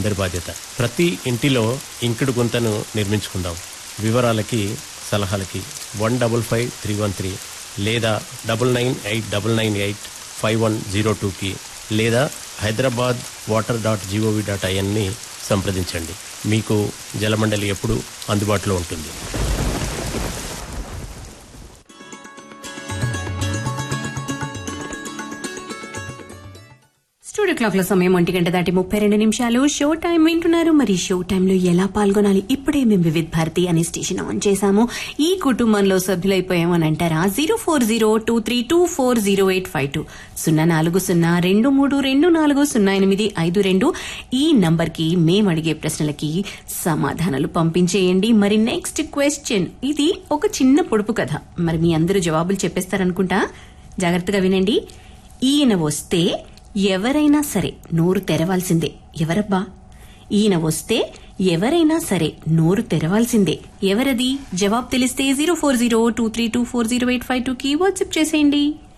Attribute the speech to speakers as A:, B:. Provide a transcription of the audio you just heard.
A: అందరి బాధ్యత ప్రతి ఇంటిలో ఇంకుడు గుంతను నిర్మించుకుందాం వివరాలకి సలహాలకి one double five three one three లేదా double nine eight double nine eight five one zero టూకి లేదా Hyderabad water dot G O V dot ఐఎన్ని సంప్రదించండి మీకు జలమండలి ఎప్పుడు అందుబాటులో ఉంటుంది
B: స్టూడియో క్లాక్ లో సమయం ఒంటి గంట దాటి ముప్పై రెండు నిమిషాలు షో టైం వింటున్నారు మరి షో టైంలో ఎలా పాల్గొనాలి ఇప్పుడే మేము వివిధ్ భారతి అనే స్టేషన్ ఆన్ చేశాము ఈ కుటుంబంలో సభ్యులైపోయామని అంటారా zero four zero two three two four zero eight five two సున్నా నాలుగు సున్నా రెండు మూడు రెండు నాలుగు సున్నా ఎనిమిది ఐదు రెండు ఈ నంబర్ కి మేము అడిగే ప్రశ్నలకి సమాధానాలు పంపించేయండి మరి నెక్స్ట్ క్వశ్చన్ ఇది ఒక చిన్న పొడుపు కథ మరి మీ అందరూ జవాబులు చెప్పేస్తారనుకుంటా జాగ్రత్తగా వినండి ఈయన వస్తే ఎవరైనా సరే నోరు తెరవాల్సిందే ఎవరబ్బా ఈయన వస్తే ఎవరైనా సరే నోరు తెరవాల్సిందే ఎవరది జవాబు తెలిస్తే zero four zero two three two four zero eight five two కి వాట్సాప్ చేసేయండి